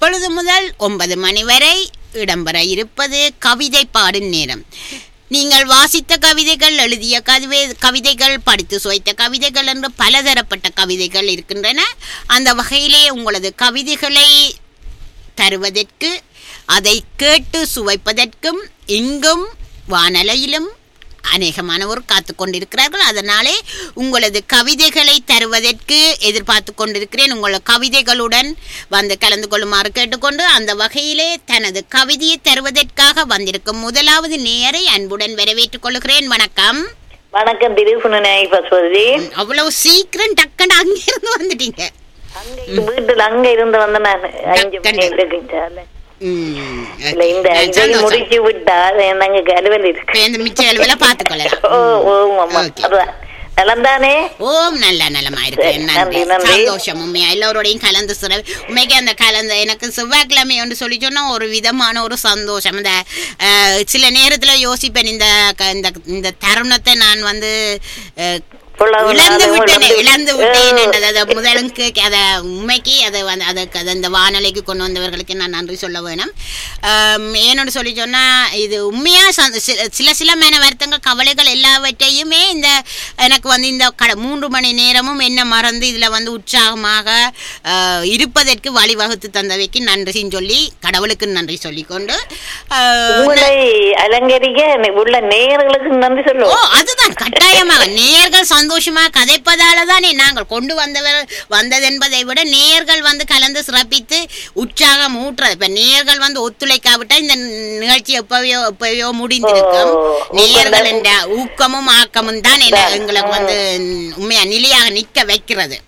இப்பொழுது முதல் ஒன்பது மணி வரை இடம்பெற இருப்பது கவிதை பாடும் நேரம் நீங்கள் வாசித்த கவிதைகள் எழுதிய கவிதை கவிதைகள் படித்து சுவைத்த கவிதைகள் என்று பலதரப்பட்ட கவிதைகள் இருக்கின்றன அந்த வகையிலே உங்களது கவிதைகளை தருவதற்கு அதை கேட்டு சுவைப்பதற்கும் இங்கும் வானலையிலும் அநேகமானோர் காத்து கொண்டிருக்கிறார்கள் அதனாலே உங்களது கவிதைகளை தருவதற்கு எதிர்பார்த்து கொண்டிருக்கிறேன் உங்களது கவிதைகளுடன் வந்து கலந்து கொள்ளுமாறு கேட்டுக்கொண்டு அந்த வகையிலே தனது கவிதையை தருவதற்காக வந்திருக்கும் முதலாவது நேரை அன்புடன் வரவேற்றுக் கொள்கிறேன் வணக்கம் வணக்கம் திருசுனாய் பசுபதி அவ்வளவு சீக்கிரம் டக்குன்னு அங்கிருந்து வந்துட்டீங்க அங்க வீட்டுல அங்க இருந்து வந்த நான் அஞ்சு மணி கண்டிப்பா. இருக்குச்சால ம், இல்ல இந்த okay. இதை சந்தோஷம். முடிச்சு விட்டா நாங்க அலுவல் இருக்கு இப்ப இந்த மிச்ச அளவில் பார்த்துக்கொள்ளலாம் ஓ ஓ அம்மா Okay. அதான் நலம்தானே ஓம் நல்ல நலமா இருக்கேன் சரி, நன்றி நன்றி, நன்றி. சந்தோஷம் உண்மையா எல்லோரோடையும் கலந்து சிற உண்மைக்கு அந்த கலந்த எனக்கு செவ்வாய்க்கிழமை என்று சொல்லி சொன்னா ஒரு விதமான ஒரு சந்தோஷம் இந்த அஹ், சில நேரத்துல யோசிப்பேன் இந்த க- இந்த இந்த தருணத்தை நான் வந்து அஹ், புலவு இழந்து நாளும் விட்டேனே இழந்து- இழந்து விட்டேன் ஓ. என்றது அதை முதலும் கேட்க அதை உண்மைக்கு அதை வந்து அதுக்கு அதை இந்த வானொலிக்கு கொண்டு வந்தவர்களுக்கு நான் நன்றி சொல்ல வேணும் ஆம், ஏன்னு சொல்லி சொன்னா இது உண்மையா சந்த- சி- சில சில மேன வருத்தங்கள் கவலைகள் எல்லாவற்றையுமே இந்த எனக்கு வந்து இந்த க மூன்று மணி நேரமும் என்ன மறந்து இதுல வந்து உற்சாகமாக ஆஹ், இருப்பதற்கு வழிவகுத்து தந்தவைக்கு நன்றின்னு சொல்லி கடவுளுக்கு நன்றி சொல்லிக்கொண்டு ஆஹ், உங்களை அலங்கரிக்க உள்ள நேயர்களுக்கு நன்றி ஓ சொல்லுவோம் அதுதான் கட்டாயமாக நேயர்கள் சந்தோஷமாக கதைப்பதால தானே நாங்கள் கொண்டு வந்தவர் வந்ததென்பதை விட நேயர்கள் வந்து கலந்து சிறப்பித்து உற்சாகம் ஊட்டுறது இப்ப நேயர்கள் வந்து ஒத்துழைக்காவிட்டா இந்த நிகழ்ச்சி எப்பவையோ எப்பவையோ முடிந்திருக்கும் ஓ, நேயர்கள் என்ற ஊக்கமும் ஆக்கமும் தான் என்ன- எங்களுக்கு வந்து உண்மையா நிலையாக நிக்க வைக்கிறது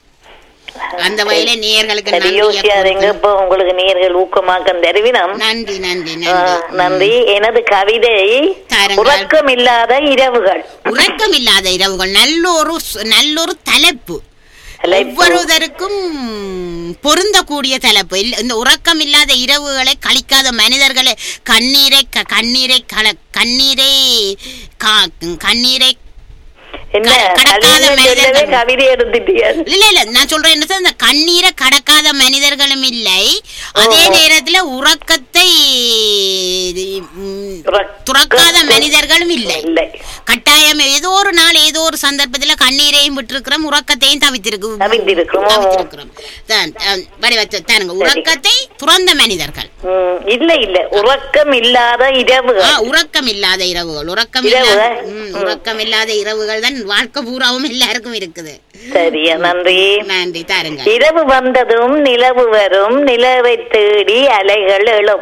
அந்த வகையில நேயர்களுக்கு சரி நன்றியை யோசியாதீங்க கூறுகிறோம். இப்ப உங்களுக்கு நேர்கள் ஊக்கமாக்கம் தருவினம் நன்றி நன்றி ஆ, நன்றி நன்றி எனது கவிதை தாருங்கள். உறக்கம் இல்லாத இரவுகள் உறக்கம் இல்லாத இரவுகள் நல்லொரு சு- நல்லொரு தலைப்பு தலைப்பு. ஒவ்வொருவருக்கும் பொருந்தக்கூடிய தலைப்பு இல்ல- இந்த உறக்கம் இல்லாத இரவுகளை கழிக்காத மனிதர்களை கண்ணீரை க- கண்ணீரை கல கண்ணீரை கா- கண்ணீரை என்ன க- கடக்காத கலைஞர் சொல்லவே மனிதர்கள். கவிதை எடுத்துட்டியா இல்ல இல்ல நான் சொல்றேன் என்ன இந்த கண்ணீரை கடக்காத மனிதர்களும் இல்லை அதே ஓ. நேரத்துல உறக்கத்தை ம், உறக்க- துறக்காத மனிதர்களும் இல்லை இல்லை கட்டாயம் ஏதோ ஒரு நாள் ஏதோ ஒரு சந்தர்ப்பத்துல கண்ணீரையும் விட்டிருக்கிறோம் உறக்கத்தையும் தவித்திருக்கு தவித்திருக்கிறோம். தவித்திருக்கிறோம் தான், அஹ், வடிவத்தை தானுங்க உறக்கத்தை துறந்த மனிதர்கள் ம், இல்ல இல்ல உறக்கம் இல்லாத ஆ, இரவுகள் உறக்கம் இல்லாத இரவுகள் உறக்கம் இரவு, இல்லாத ம், ம். உறக்கம் இல்லாத இரவுகள் தான் வாழ்க்கை பூராவும் எல்லாருக்கும் இருக்குது சரியா நன்றி நன்றி தாருங்க இரவு வந்ததும் நிலவு வரும் நிலவை தேடி அலைகள் எழும்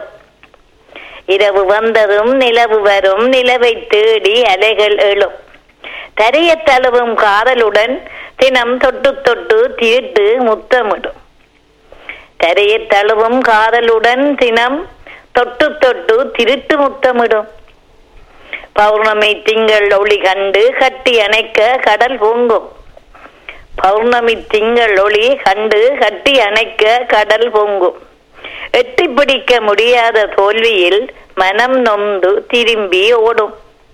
இரவு வந்ததும் நிலவு வரும் நிலவை தேடி அலைகள் எழும் தரைய தழுவும் காதலுடன் தினம் தொட்டு தொட்டு தீட்டு முத்தமிடும் தரைய தழுவும் காதலுடன் தினம் தொட்டு தொட்டு திருட்டு முத்தமிடும் பௌர்ணமி திங்கள் ஒளி கண்டு கட்டி அணைக்க கடல் பொங்கும் பௌர்ணமி திங்கள் ஒளி கண்டு கட்டி அணைக்க கடல் பொங்கும் எட்டி பிடிக்க முடியாத தோல்வியில் மனம் நொந்து திரும்பி ஓடும்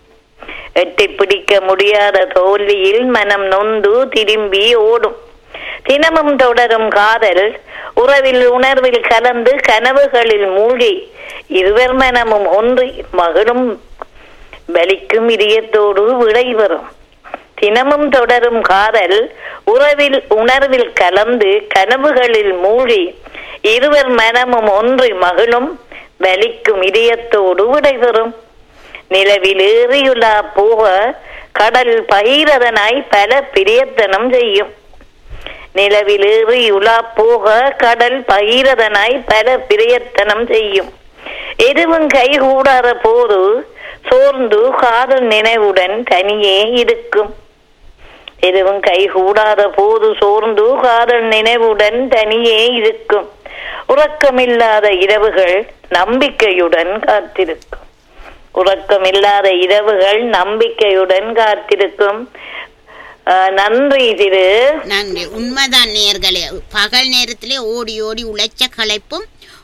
எட்டி பிடிக்க முடியாத தோல்வியில் மனம் நொந்து திரும்பி ஓடும் தினமும் தொடரும் காதல் உறவில் உணர்வில் கலந்து கனவுகளில் மூழ்கி இருவர் மனமும் ஒன்றி மகளும் வலிக்கும் இதயத்தோடு விடை வரும் தினமும் தொடரும் காதல் உறவில் உணர்வில் கலந்து கனவுகளில் மூழ்கி இருவர் மனமும் ஒன்றி மகளும் வலிக்கும் இதயத்தோடு விடைபெறும் நிலவில் ஏறியுலா போக கடல் பகிரதனாய் பல பிரியத்தனம் செய்யும் நிலவில் ஏறி உலா போக கடல் பகிரதனாய் பல பிரியத்தனம் செய்யும் எதுவும் கைகூடாத போது சோர்ந்து காதல் நினைவுடன் தனியே இருக்கும் எதுவும் கைகூடாத போது சோர்ந்து காதல் நினைவுடன் தனியே இருக்கும் உறக்கமில்லாத இரவுகள் நம்பிக்கையுடன் காத்திருக்கும் உறக்கமில்லாத இரவுகள் நம்பிக்கையுடன் காத்திருக்கும் ஆஹ் நன்றி திரு நன்றி உண்மைதான் நேர்களே பகல் நேரத்திலே ஓடி ஓடி உழைச்ச களைப்பும்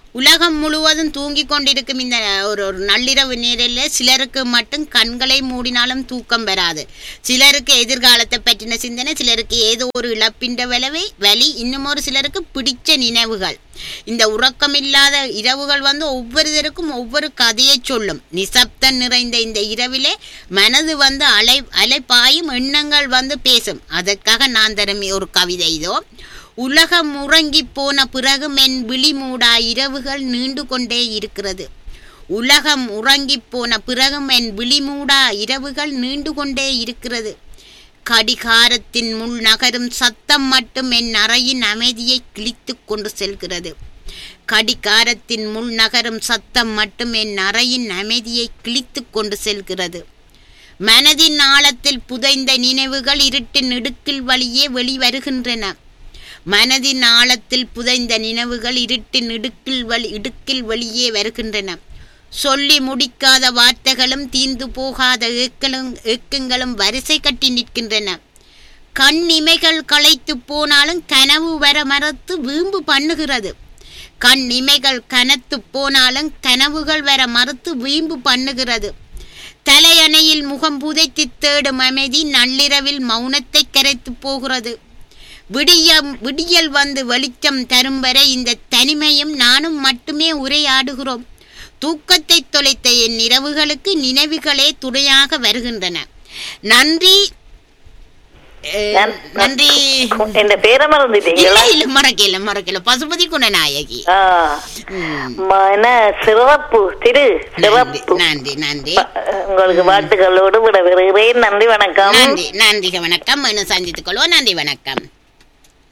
உலகம் முழுவதும் தூங்கிக் கொண்டிருக்கும் இந்த ஒரு ஒரு நள்ளிரவு நேரில் சிலருக்கு மட்டும் கண்களை மூடினாலும் தூக்கம் வராது சிலருக்கு எதிர்காலத்தை பற்றின சிந்தனை சிலருக்கு ஏதோ ஒரு இழப்பின்ற விளைவை வலி இன்னும் ஒரு சிலருக்கு பிடிச்ச நினைவுகள் இந்த உறக்கமில்லாத இரவுகள் வந்து ஒவ்வொருத்தருக்கும் ஒவ்வொரு கதையை சொல்லும் நிசப்தம் நிறைந்த இந்த இரவிலே மனது வந்து அலை அலைப்பாயும் எண்ணங்கள் வந்து பேசும் அதற்காக நான் தரும் ஒரு கவிதை இதோ உலகம் உறங்கி போன பிறகும் என் விழி மூடா இரவுகள் நீண்டு கொண்டே இருக்கிறது உலகம் உறங்கி போன பிறகும் என் விழி மூடா இரவுகள் நீண்டு கொண்டே இருக்கிறது கடிகாரத்தின் முள் நகரும் சத்தம் மட்டும் என் அறையின் அமைதியை கிழித்து கொண்டு செல்கிறது கடிகாரத்தின் முள் நகரும் சத்தம் மட்டும் என் அறையின் அமைதியை கிழித்து கொண்டு செல்கிறது மனதின் ஆழத்தில் புதைந்த நினைவுகள் இருட்டின் இடுக்கில் வழியே வெளிவருகின்றன மனதின் ஆழத்தில் புதைந்த நினைவுகள் இருட்டின் இடுக்கில் வழி இடுக்கில் வெளியே வருகின்றன சொல்லி முடிக்காத வார்த்தைகளும் தீர்ந்து போகாத ஏக்களும் ஏக்கங்களும் வரிசை கட்டி நிற்கின்றன கண் இமைகள் களைத்து போனாலும் கனவு வர மறத்து வீம்பு பண்ணுகிறது கண் இமைகள் கனத்து போனாலும் கனவுகள் வர மறுத்து வீம்பு பண்ணுகிறது தலையணையில் முகம் புதைத்து தேடும் அமைதி நள்ளிரவில் மௌனத்தை கரைத்து போகிறது விடிய விடியல் வந்து வெளிச்சம் தரும் வரை இந்த தனிமையும் நானும் மட்டுமே உரையாடுகிறோம் தூக்கத்தை தொலைத்த என் இரவுகளுக்கு நினைவுகளே துணையாக வருகின்றன நன்றி அஹ், நான்- நன்றி என் பேரை மறந்துட்டீங்களா இல்ல இல்ல மறக்கல மறக்கல பசுபதி குணநாயகி ஆ. ம். ம- என்ன சிறப்பு திரு நன்றி சிறப்பு நன்றி நன்றி ப- உங்களுக்கு வாழ்த்துக்களோடு விட விடுகிறேன் நன்றி வணக்கம் நன்றி நன்றி வணக்கம் இன்னும் சந்தித்துக் கொள்வோம் நன்றி வணக்கம்